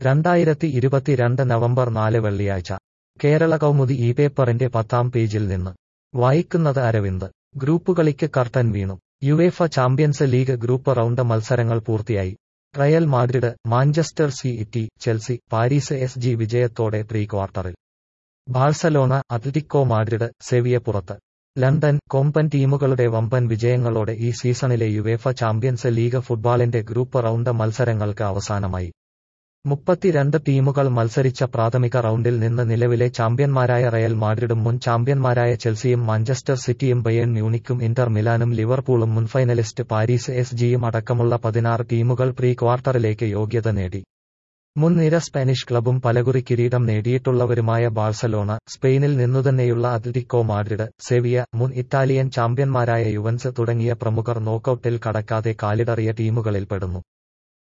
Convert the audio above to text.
രണ്ടായിരത്തി ഇരുപത്തിരണ്ട് നവംബർ നാല് വെള്ളിയാഴ്ച കേരള കൗമുദി ഈ പേപ്പറിന്റെ പത്താം പേജിൽ നിന്ന് വായിക്കുന്നത് അരവിന്ദ് ഗ്രൂപ്പുകളിക്ക് കർട്ടൻ വീണു UEFA champions league group round മത്സരങ്ങൾ പൂർത്തിയായി Real Madrid Manchester City Chelsea Paris S G വിജയത്തോടെ പ്രീ ക്വാർട്ടറിൽ ബാഴ്സലോണ അത്ലറ്റിക്കോ മാഡ്രിഡ് സെവിയ പുറത്ത് ലണ്ടൻ കോമ്പൻ ടീമുകളുടെ വമ്പൻ വിജയങ്ങളോടെ ഈ സീസണിലെ യുവേഫ ചാമ്പ്യൻസ് ലീഗ് ഫുട്ബോളിന്റെ ഗ്രൂപ്പ് റൗണ്ട് മത്സരങ്ങൾക്ക് അവസാനമായി മുപ്പത്തിരണ്ട് ടീമുകൾ മത്സരിച്ച പ്രാഥമിക റൗണ്ടിൽ നിന്ന് നിലവിലെ ചാമ്പ്യന്മാരായ റയൽ മാഡ്രിഡും മുൻ ചാമ്പ്യന്മാരായ ചെൽസിയും മാഞ്ചസ്റ്റർ സിറ്റിയും ബയേൺ മ്യൂണിക്കും ഇന്റർ മിലാനും ലിവർപൂളും മുൻ ഫൈനലിസ്റ്റ് പാരീസ് എസ് ജിയും അടക്കമുള്ള പതിനാറ് ടീമുകൾ പ്രീ ക്വാർട്ടറിലേക്ക് യോഗ്യത നേടി മുൻ നിര സ്പാനിഷ് ക്ലബും പലകുറി കിരീടം നേടിയിട്ടുള്ളവരുമായ ബാഴ്സലോണ സ്പെയിനിൽ നിന്നുതന്നെയുള്ള അത്ലറ്റിക്കോ മാഡ്രിഡ് സെവിയ മുൻ ഇറ്റാലിയൻ ചാമ്പ്യന്മാരായ യുവൻസ് തുടങ്ങിയ പ്രമുഖർ നോക്കൌട്ടിൽ കടക്കാതെ കാലിടറിയ ടീമുകളിൽപ്പെടുന്നു